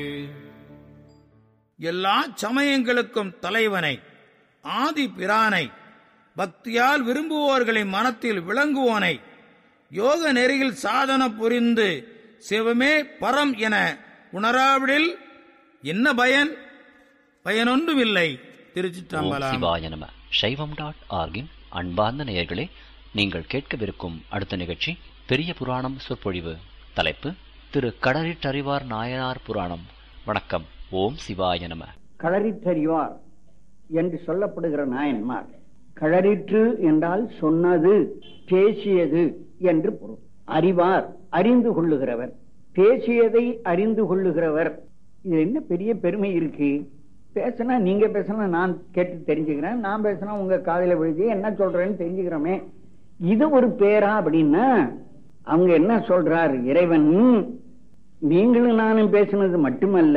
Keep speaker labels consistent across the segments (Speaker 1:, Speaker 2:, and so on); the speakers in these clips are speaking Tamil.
Speaker 1: எல்லா சமயங்களுக்கும் தலைவனை ஆதி பிரானை பக்தியால் விரும்புவோர்களின் மனத்தில் விளங்குவோனை யோக நெறியில் சாதன புரிந்து சிவமே பரம் என உணராவிடில் என்ன பயன் பயனொன்றுமில்லை
Speaker 2: ஓம்
Speaker 1: திருச்சிற்றம்பலம்
Speaker 2: சிவாய நம சைவம் டாட் ஆர்கின் அன்பார்ந்த நேயர்களே நீங்கள் கேட்கவிருக்கும் அடுத்த நிகழ்ச்சி பெரிய புராணம் சொற்பொழிவு தலைப்பு திரு கடறிட்டறிவார் நாயனார் புராணம் வணக்கம் ஓம் சிவாய நம
Speaker 3: களறிற்றறிவார் என்று சொல்லப்படுகிற நாயன்மார் களறிற்று என்றால் சொன்னது பேசியது என்று பொருள் அறிவார் அறிந்து கொள்ளுகிறவர் பேசியதை அறிந்து கொள்ளுகிறவர் இது என்ன பெரிய பெருமை இருக்கு பேசினா நீங்க பேசினா நான் கேட்டு தெரிஞ்சுக்கிறேன் நான் பேசினா உங்க காதில விழுதி என்ன சொல்றேன்னு தெரிஞ்சுக்கிறோமே இது ஒரு பேரா அப்படின்னா அவங்க என்ன சொல்றார் இறைவன் நீங்களும் நானும் பேசினது மட்டுமல்ல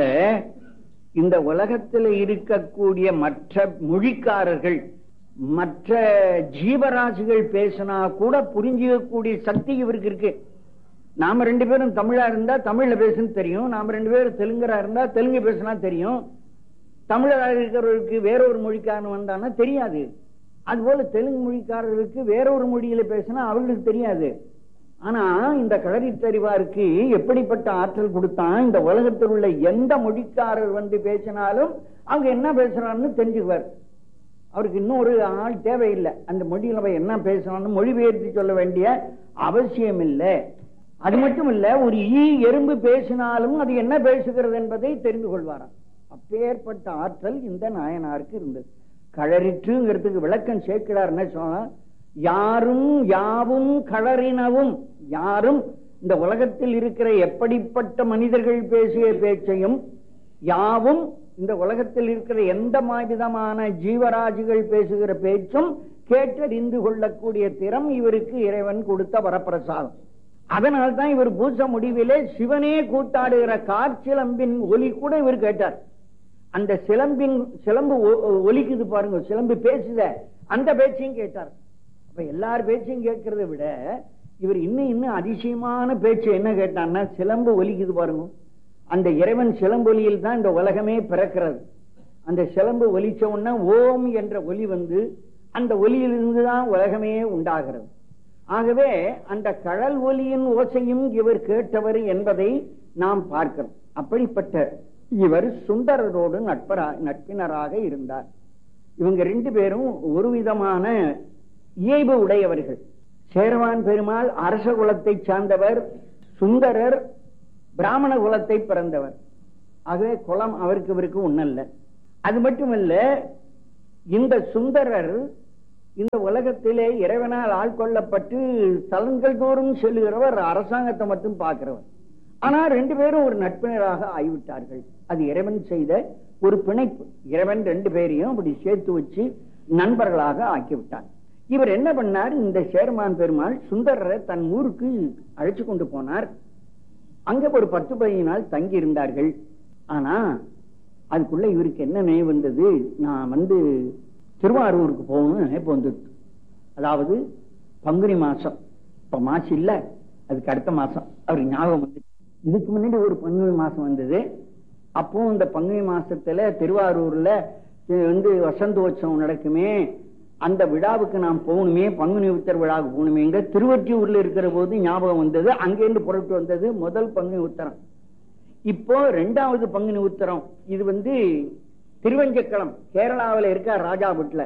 Speaker 3: இந்த உலகத்தில் இருக்கக்கூடிய மற்ற மொழிக்காரர்கள் மற்ற ஜீவராசிகள் பேசினா கூட புரிஞ்சுக்கக்கூடிய சக்தி இவருக்கு இருக்கு நாம ரெண்டு பேரும் தமிழா இருந்தா தமிழ்ல பேசுன்னு தெரியும் நாம ரெண்டு பேரும் தெலுங்கரா இருந்தா தெலுங்கு பேசினா தெரியும் தமிழராக இருக்கிறவருக்கு வேற ஒரு மொழிக்காரன் வந்தான்னா தெரியாது அதுபோல தெலுங்கு மொழிக்காரர்களுக்கு வேற ஒரு மொழியில பேசினா அவர்களுக்கு தெரியாது ஆனா இந்த களறித்தறிவாருக்கு எப்படிப்பட்ட ஆற்றல் கொடுத்தான் இந்த உலகத்தில் உள்ள எந்த மொழிக்காரர் வந்து பேசினாலும் அவங்க என்ன பேசுறான்னு தெரிஞ்சுக்குவார் அவருக்கு இன்னொரு ஆள் தேவையில்லை அந்த மொழியில போய் என்ன பேசணும்னு மொழிபெயர்த்து சொல்ல வேண்டிய அவசியம் இல்லை அது மட்டும் இல்ல ஒரு ஈ எறும்பு பேசினாலும் அது என்ன பேசுகிறது என்பதை தெரிந்து கொள்வாராம் அப்பேற்பட்ட ஆற்றல் இந்த நாயனாருக்கு இருந்தது களறிற்றுங்கிறதுக்கு விளக்கம் சேர்க்கிறார் என்ன சொன்னா யாரும் யாவும் களறினவும் யாரும் இந்த உலகத்தில் இருக்கிற எப்படிப்பட்ட மனிதர்கள் பேசிய பேச்சையும் யாவும் இந்த உலகத்தில் இருக்கிற எந்த விதமான ஜீவராசிகள் பேசுகிற பேச்சும் கேட்டறிந்து கொள்ளக்கூடிய திறம் இவருக்கு இறைவன் கொடுத்த வரப்பிரசாதம் அதனால்தான் இவர் பூச முடிவிலே சிவனே கூத்தாடுகிற காற்சிலம்பின் ஒலி கூட இவர் கேட்டார் அந்த சிலம்பின் சிலம்பு ஒ- ஒலிக்குது பாருங்க சிலம்பு பேசுத அந்த பேச்சையும் கேட்டார் அப்ப எல்லார் பேச்சையும் கேட்கறதை விட இவர் இன்னும் இன்னும் அதிசயமான பேச்சு என்ன கேட்டான்னா சிலம்பு ஒலிக்குது பாருங்க அந்த இறைவன் சிலம்பொலியில் தான் இந்த உலகமே பிறக்கிறது அந்த சிலம்பு ஒலிச்ச உடனே ஓம் என்ற ஒலி வந்து அந்த ஒலியிலிருந்து தான் உலகமே உண்டாகிறது ஆகவே அந்த கடல் ஒலியின் ஓசையும் இவர் கேட்டவர் என்பதை நாம் பார்க்கிறோம் அப்படிப்பட்ட இவர் சுந்தரரோடு நட்பரா நட்பினராக இருந்தார் இவங்க ரெண்டு பேரும் ஒரு விதமான இயல்பு உடையவர்கள் சேரவான் பெருமாள் அரச குலத்தைச் சார்ந்தவர் சுந்தரர் பிராமண குலத்தை பிறந்தவர் ஆகவே குலம் அவருக்கு இவருக்கு ஒண்ணல்ல அது மட்டுமல்ல இந்த சுந்தரர் இந்த உலகத்திலே இறைவனால் ஆட்கொள்ளப்பட்டு தலங்கள் தோறும் செல்லுகிறவர் அரசாங்கத்தை மட்டும் பார்க்கிறவர் ஆனா ரெண்டு பேரும் ஒரு நட்பினராக ஆகிவிட்டார்கள் அது இறைவன் செய்த ஒரு பிணைப்பு இறைவன் ரெண்டு பேரையும் அப்படி சேர்த்து வச்சு நண்பர்களாக ஆக்கிவிட்டார் இவர் என்ன பண்ணார் இந்த சேர்மான் பெருமாள் சுந்தரரை தன் ஊருக்கு அழைச்சு கொண்டு போனார் அங்க ஒரு பத்து பதினைந்து நாள் தங்கி இருந்தார்கள் ஆனா அதுக்குள்ள இவருக்கு என்ன நினைவு வந்தது நான் வந்து திருவாரூருக்கு போகணும்னு நினைப்பு வந்துடுது அதாவது பங்குனி மாசம் இப்ப மாசம் இல்ல அதுக்கு அடுத்த மாசம் அவருக்கு ஞாபகம் வந்து இதுக்கு முன்னாடி ஒரு பங்குனி மாசம் வந்தது அப்போ இந்த பங்குனி மாசத்துல திருவாரூர்ல இது வந்து வசந்தோற்சவம் நடக்குமே அந்த விழாவுக்கு நாம் போகணுமே பங்குனி உத்தர விழாவுக்கு போகணுமேங்க திருவொற்றியூர்ல இருக்கிற போது ஞாபகம் வந்தது அங்கேருந்து புறப்பட்டு வந்தது முதல் பங்குனி உத்தரம் இப்போ ரெண்டாவது பங்குனி உத்தரம் இது வந்து திருவஞ்சக்களம் கேரளாவில் இருக்க ராஜா வீட்டுல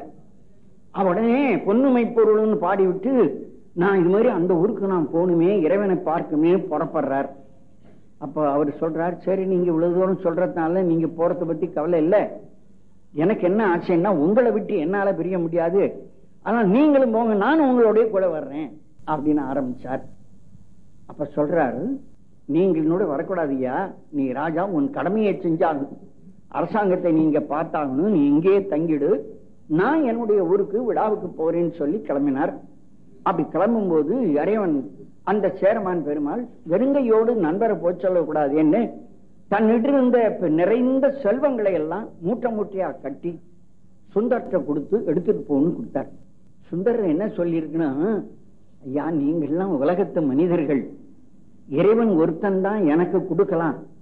Speaker 3: உடனே பொன்னுமை பொருள்னு பாடிவிட்டு நான் இது மாதிரி அந்த ஊருக்கு நான் போகணுமே இறைவனை பார்க்கணுமே புறப்படுறார் அப்ப அவர் சொல்றார் சரி நீங்க இவ்வளவு தூரம் சொல்றதுனால நீங்க போறத பத்தி கவலை இல்ல எனக்கு என்ன ஆசைன்னா உங்களை விட்டு என்னால பிரிய முடியாது ஆனா நீங்களும் போங்க நானும் உங்களோடய கூட வர்றேன் அப்படின்னு ஆரம்பிச்சார் அப்ப சொல்றாரு நீங்க என்னோட வரக்கூடாதுயா நீ ராஜா உன் கடமையை செஞ்சாகணும் அரசாங்கத்தை நீங்க பார்த்தாகணும் நீ இங்கேயே தங்கிடு நான் என்னுடைய ஊருக்கு விழாவுக்கு போறேன்னு சொல்லி கிளம்பினார் அப்படி கிளம்பும் போது இறைவன் அந்த சேரமான் பெருமாள் வெறுங்கையோடு நண்பரை போய் சொல்லக்கூடாது என்ன தன்னிட்டு இருந்த இப்ப நிறைந்த செல்வங்களை எல்லாம் மூட்டை மூட்டையா கட்டி சுந்தர்கிட்ட கொடுத்து எடுத்துட்டு போகணும்னு கொடுத்தார் சுந்தரர் என்ன சொல்லியிருக்குன்னா ஐயா நீங்க எல்லாம் உலகத்து மனிதர்கள் இறைவன் ஒருத்தன் தான் எனக்கு கொடுக்கலாம்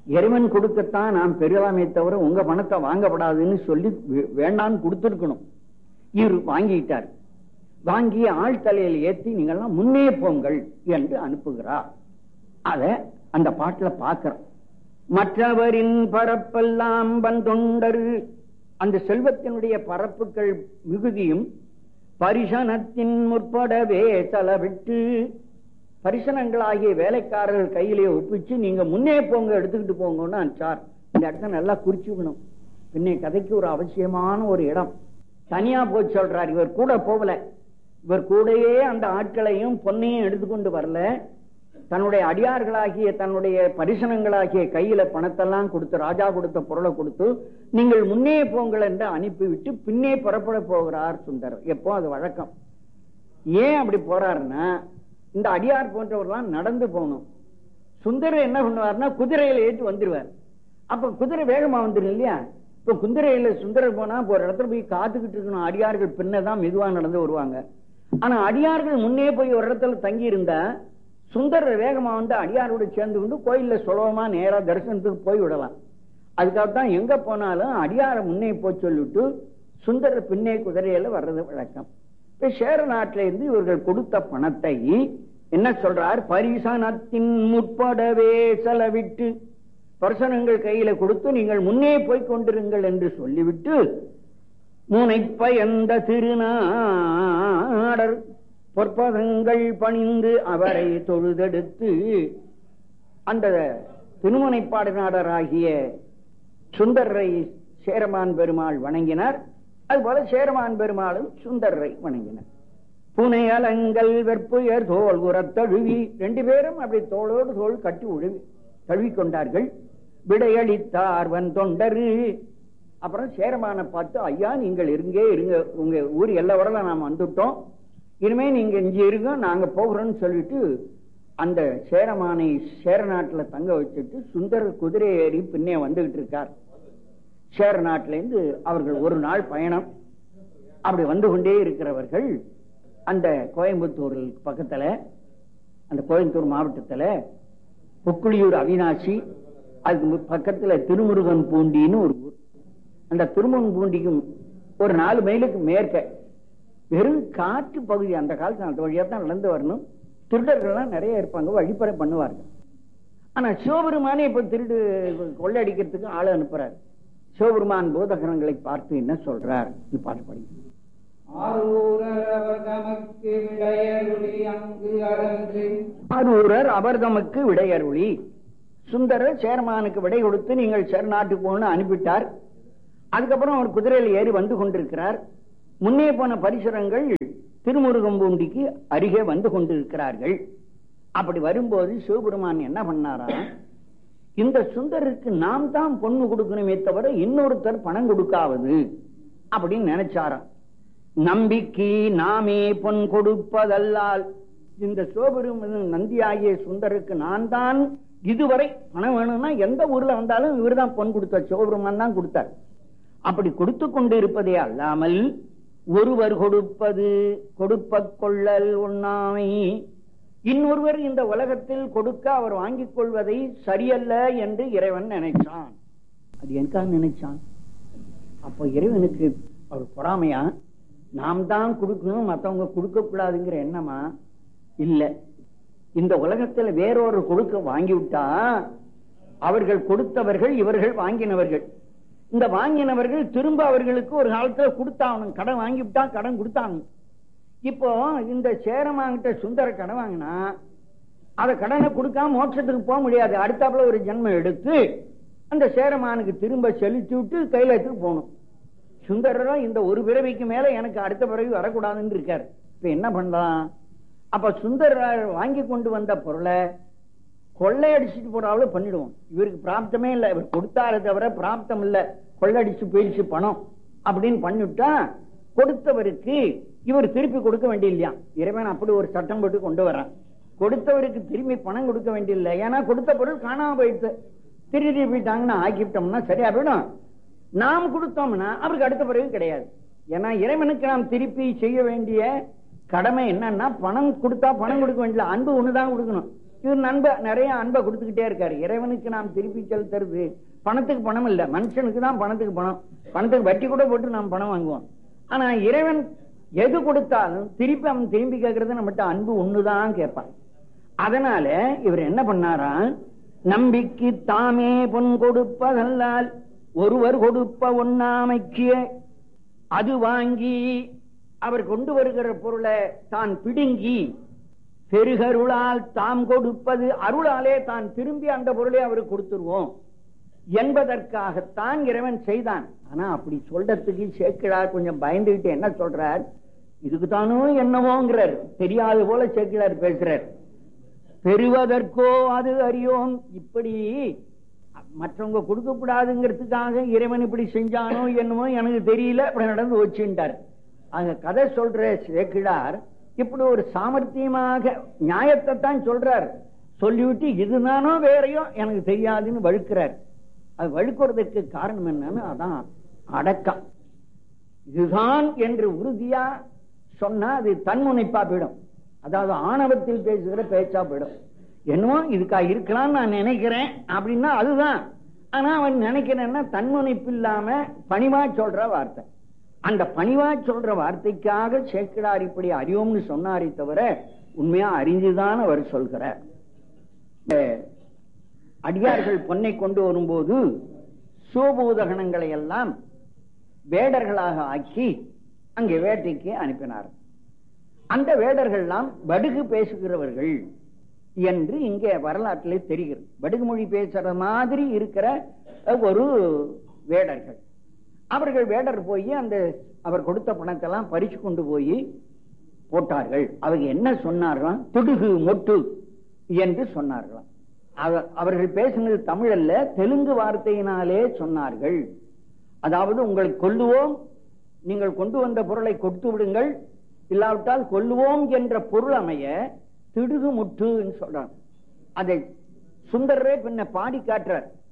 Speaker 3: இறைவன் கொடுக்கத்தான் நாம் பெறலாமே தவிர உங்க பணத்தை வாங்கப்படாதுன்னு சொல்லி வே- வேண்டான்னு கொடுத்துருக்கணும் இவர் வாங்கிட்டார் வாங்கி ஆள் தலையில் ஏத்தி நீங்கெல்லாம் முன்னே போங்கள் என்று அனுப்புகிறார் அத அந்த பாட்டுல பார்க்கிறோம் மற்றவரின் பரப்பெல்லாம் வந்தொண்டர் அந்த செல்வத்தினுடைய பரப்புகள் மிகுதியும் பரிசனத்தின் முற்படவே செலவிட்டு பரிசனங்களாகிய வேலைக்காரர்கள் கையிலே ஒப்பிச்சு நீங்க முன்னே போங்க எடுத்துக்கிட்டு போங்கன்னு அனுப்பிச்சார் இந்த இடத்த நல்லா குறிச்சுக்கணும் பின்ன கதைக்கு ஒரு அவசியமான ஒரு இடம் தனியா போய் சொல்றார் இவர் கூட போகல இவர் கூடயே அந்த ஆட்களையும் பொன்னையும் எடுத்துக்கொண்டு வரல தன்னுடைய அடியார்களாகிய தன்னுடைய பரிசனங்களாகிய கையில பணத்தெல்லாம் கொடுத்து ராஜா கொடுத்த பொருளை கொடுத்து நீங்கள் முன்னே போங்கள் என்று அனுப்பிவிட்டு பின்னே புறப்பட போகிறார் சுந்தரர் எப்போ அது வழக்கம் ஏன் அப்படி போறாருன்னா இந்த அடியார் போன்றவர்லாம் நடந்து போகணும் சுந்தரர் என்ன பண்ணுவார்னா குதிரையில ஏற்றி வந்துருவார் அப்ப குதிரை வேகமா வந்துடும் இல்லையா இப்ப குதிரையில சுந்தரர் போனா இப்ப ஒரு இடத்துல போய் காத்துக்கிட்டு இருக்கணும் அடியார்கள் பின்னதான் மெதுவா நடந்து வருவாங்க ஆனா அடியார்கள் முன்னே போய் ஒரு இடத்துல தங்கி இருந்தா சுந்தரர் வேகமா வந்து அடியாரோட சேர்ந்து கொண்டு கோயில்ல சுலபமா நேரா தரிசனத்துக்கு போய் விடலாம் அதுக்காகத்தான் எங்க போனாலும் அடியார முன்னே போய் சொல்லிட்டு சுந்தரர் பின்னே குதிரையில வர்றது வழக்கம் இப்ப சேர நாட்டில இருந்து இவர்கள் கொடுத்த பணத்தை என்ன சொல்றார் பரிசனத்தின் முற்படவே செலவிட்டு பரிசனங்கள் கையில கொடுத்து நீங்கள் முன்னே போய் கொண்டிருங்கள் என்று சொல்லிவிட்டு முனைப்பயந்த திருநாடர் பொற்பதங்கள் பணிந்து அவரை தொழுதெடுத்து அந்த திருமுனைப்பாடு நாடராகிய சுந்தரரை சேரமான் பெருமாள் வணங்கினார் அதுபோல சேரமான் பெருமாளும் சுந்தரரை வணங்கினார் புனையலங்கள் வெற்புயர் தோல் உரத்தழுவி ரெண்டு பேரும் அப்படி தோளோடு தோள் கட்டி உழுவி தழுவி கொண்டார்கள் விடையளித்தார் வன் தொண்டரு அப்புறம் சேரமான பார்த்து ஐயா நீங்கள் இருங்கே இருங்க உங்க ஊர் எல்லா வரல நாம் வந்துட்டோம் இனிமே நீங்க இங்க இருங்க நாங்க போகிறோம்னு சொல்லிட்டு அந்த சேரமானை சேர நாட்டுல தங்க வச்சுட்டு சுந்தரர் குதிரை ஏறி பின்னே வந்துகிட்டு இருக்கார் சேர நாட்டில இருந்து அவர்கள் ஒரு நாள் பயணம் அப்படி வந்து கொண்டே இருக்கிறவர்கள் அந்த கோயம்புத்தூர் பக்கத்துல அந்த கோயம்புத்தூர் மாவட்டத்துல புக்குளியூர் அவினாசி அதுக்கு மு- பக்கத்துல திருமுருகன் பூண்டின்னு ஒரு ஊர் அந்த திருமுருகன் பூண்டிக்கும் ஒரு நாலு மைலுக்கு மேற்க வெறும் காற்று பகுதி அந்த காலத்துல அந்த வழியா தான் நடந்து வரணும் திருடர்கள்லாம் நிறைய இருப்பாங்க வழிபறை பண்ணுவார்கள் ஆனா சிவபெருமானே இப்ப திருடு கொள்ளையடிக்கிறதுக்கு ஆளை அனுப்புறாரு சிவபெருமான் போதகரங்களை பார்த்து என்ன சொல்றார் இந்த பாட்டு படிங்க
Speaker 4: ஆரூரவர் தமக்கு விடையருளி அங்கு அகன்று
Speaker 3: ஆரூரர் அவர் தமக்கு விடையருளி சுந்தரர் சேர்மானுக்கு விடை கொடுத்து நீங்கள் சேர் நாட்டுக்கு போகணும்னு அனுப்பிட்டார் அதுக்கப்புறம் அவர் குதிரையில் ஏறி வந்து கொண்டிருக்கிறார் முன்னே போன பரிசுரங்கள் திருமுருகம்பூண்டிக்கு அருகே வந்து கொண்டிருக்கிறார்கள் அப்படி வரும்போது சிவபெருமான் என்ன பண்ணாரா இந்த சுந்தருக்கு நாம் தான் பொண்ணு கொடுக்கணுமே தவிர இன்னொருத்தர் பணம் கொடுக்காவது அப்படின்னு நினைச்சாராம் நம்பிக்கை நாமே பொன் கொடுப்பதல்லால் இந்த சிவபெருமன் நந்தியாகிய சுந்தருக்கு நான் தான் இதுவரை பணம் வேணும்னா எந்த ஊர்ல வந்தாலும் இவர்தான் பொன் கொடுத்தார் சிவபெருமான் தான் கொடுத்தார் அப்படி கொடுத்து கொண்டு இருப்பதே அல்லாமல் ஒருவர் கொடுப்பது கொடுப்ப கொள்ளல் உண்ணாமை இன்னொருவர் இந்த உலகத்தில் கொடுக்க அவர் வாங்கிக் கொள்வதை சரியல்ல என்று இறைவன் நினைச்சான் அது எனக்காக நினைச்சான் அப்ப இறைவனுக்கு அவர் பொறாமையா நாம் தான் கொடுக்கணும் மத்தவங்க கொடுக்க கூடாதுங்கிற எண்ணமா இல்ல இந்த உலகத்துல வேறொரு கொடுக்க வாங்கி விட்டா அவர்கள் கொடுத்தவர்கள் இவர்கள் வாங்கினவர்கள் இந்த வாங்கினவர்கள் திரும்ப அவர்களுக்கு ஒரு காலத்துல கொடுத்தாகணும் கடன் வாங்கி விட்டா கடன் கொடுத்தாகணும் இப்போ இந்த சேரமாங்கிட்ட சுந்தர கடன் வாங்கினா அத கடனை கொடுக்காம மோட்சத்துக்கு போக முடியாது அடுத்தாப்புல ஒரு ஜென்மம் எடுத்து அந்த சேரமானுக்கு திரும்ப செலுத்தி விட்டு கைலாயத்துக்கு போகணும் சுந்தரரும் இந்த ஒரு பிறவிக்கு மேல எனக்கு அடுத்த பிறவி வரக்கூடாதுன்னு இருக்காரு இப்ப என்ன பண்ணலாம் அப்ப சுந்தரர் வாங்கி கொண்டு வந்த பொருளை கொள்ளையடிச்சிட்டு போறாவது பண்ணிடுவோம் இவருக்கு பிராப்தமே இல்ல இவர் கொடுத்தாரு தவிர பிராப்தம் இல்ல கொள்ளையடிச்சு போயிடுச்சு பணம் அப்படின்னு பண்ணிவிட்டா கொடுத்தவருக்கு இவர் திருப்பி கொடுக்க வேண்டிய இறைவன் அப்படி ஒரு சட்டம் போட்டு கொண்டு வரான் கொடுத்தவருக்கு திரும்பி பணம் கொடுக்க வேண்டியதில்லை ஏன்னா கொடுத்த பொருள் காணாம போயிடுச்சு திருப்பி போயிட்டாங்கன்னா ஆக்கிவிட்டோம்னா சரியா போயிடும் நாம் கொடுத்தோம்னா அவருக்கு அடுத்த பிறகு கிடையாது ஏன்னா இறைவனுக்கு நாம் திருப்பி செய்ய வேண்டிய கடமை என்னன்னா பணம் கொடுத்தா பணம் கொடுக்க வேண்டிய அன்பு ஒண்ணுதான் கொடுக்கணும் இவர் நண்ப நிறைய அன்பை கொடுத்துக்கிட்டே இருக்காரு இறைவனுக்கு நாம் திருப்பி செலுத்துறது பணத்துக்கு பணம் இல்ல மனுஷனுக்கு தான் பணத்துக்கு பணம் பணத்துக்கு வட்டி கூட போட்டு நாம் பணம் வாங்குவோம் ஆனா இறைவன் எது கொடுத்தாலும் திருப்பி அவன் திரும்பி கேட்கறது நம்மகிட்ட அன்பு ஒண்ணுதான் கேட்பான் அதனால இவர் என்ன பண்ணாராம் நம்பிக்கை தாமே பொன் கொடுப்பதல்லால் ஒருவர் கொடுப்ப ஒண்ணாமைக்கு அது வாங்கி அவர் கொண்டு வருகிற பொருளை தான் பிடுங்கி பெருகருளால் தாம் கொடுப்பது அருளாலே தான் திரும்பி அந்த பொருளை அவருக்கு கொடுத்துருவோம் என்பதற்காகத்தான் இறைவன் செய்தான் ஆனா அப்படி சொல்றதுக்கு சேக்கிழார் கொஞ்சம் பயந்துகிட்டு என்ன சொல்றார் இதுக்கு தானோ என்னவோங்கிறார் தெரியாது போல சேக்கிழார் பேசுறார் பெறுவதற்கோ அது அறியோம் இப்படி மற்றவங்க கொடுக்க கூடாதுங்கிறதுக்காக இறைவன் இப்படி செஞ்சானோ என்னமோ எனக்கு தெரியல இப்படி நடந்து வச்சுட்டார் அங்க கதை சொல்ற சேக்கிழார் இப்படி ஒரு சாமர்த்தியமாக நியாயத்தை தான் சொல்றார் சொல்லிவிட்டு இதுதானோ வேறையோ எனக்கு தெரியாதுன்னு வழுக்கிறார் அது வழுக்குறதுக்கு காரணம் என்னன்னு அதான் அடக்கம் இதுதான் என்று உறுதியா சொன்னா அது தன்முனைப்பா போயிடும் அதாவது ஆணவத்தில் பேசுகிற பேச்சா போயிடும் என்னமோ இதுக்கா இருக்கலாம் நான் நினைக்கிறேன் அப்படின்னா அதுதான் ஆனா அவன் நினைக்கிறேன்னா தன்முனைப்பு இல்லாம பணிவா சொல்ற வார்த்தை அந்த பணிவா சொல்ற வார்த்தைக்காக சேக்கிடார் இப்படி அறியோம்னு சொன்னாரே தவிர உண்மையா அறிஞ்சுதான் அவர் சொல்கிறார் அடியார்கள் பொன்னை கொண்டு வரும்போது சோபூதகணங்களை எல்லாம் வேடர்களாக ஆக்கி அங்கே வேட்டைக்கு அனுப்பினார் அந்த வேடர்கள் எல்லாம் படுகு பேசுகிறவர்கள் என்று இங்கே வரலாற்றிலே தெரிகிறது படுகு மொழி பேசுற மாதிரி இருக்கிற ஒரு வேடர்கள் அவர்கள் வேடர் போய் அந்த அவர் கொடுத்த பணத்தை எல்லாம் பறிச்சு கொண்டு போய் போட்டார்கள் அவங்க என்ன சொன்னார்களாம் துடுகு மொட்டு என்று சொன்னார்களாம் அவர்கள் பேசினது தமிழ் அல்ல தெலுங்கு வார்த்தையினாலே சொன்னார்கள் அதாவது உங்களை கொல்லுவோம் நீங்கள் கொண்டு வந்த பொருளை கொடுத்து விடுங்கள் இல்லாவிட்டால் கொல்லுவோம் என்ற பொருள் அமைய திடுகு முட்டு சொல்றாங்க அதை சுந்தரரே பின்ன பாடி காட்டுறார்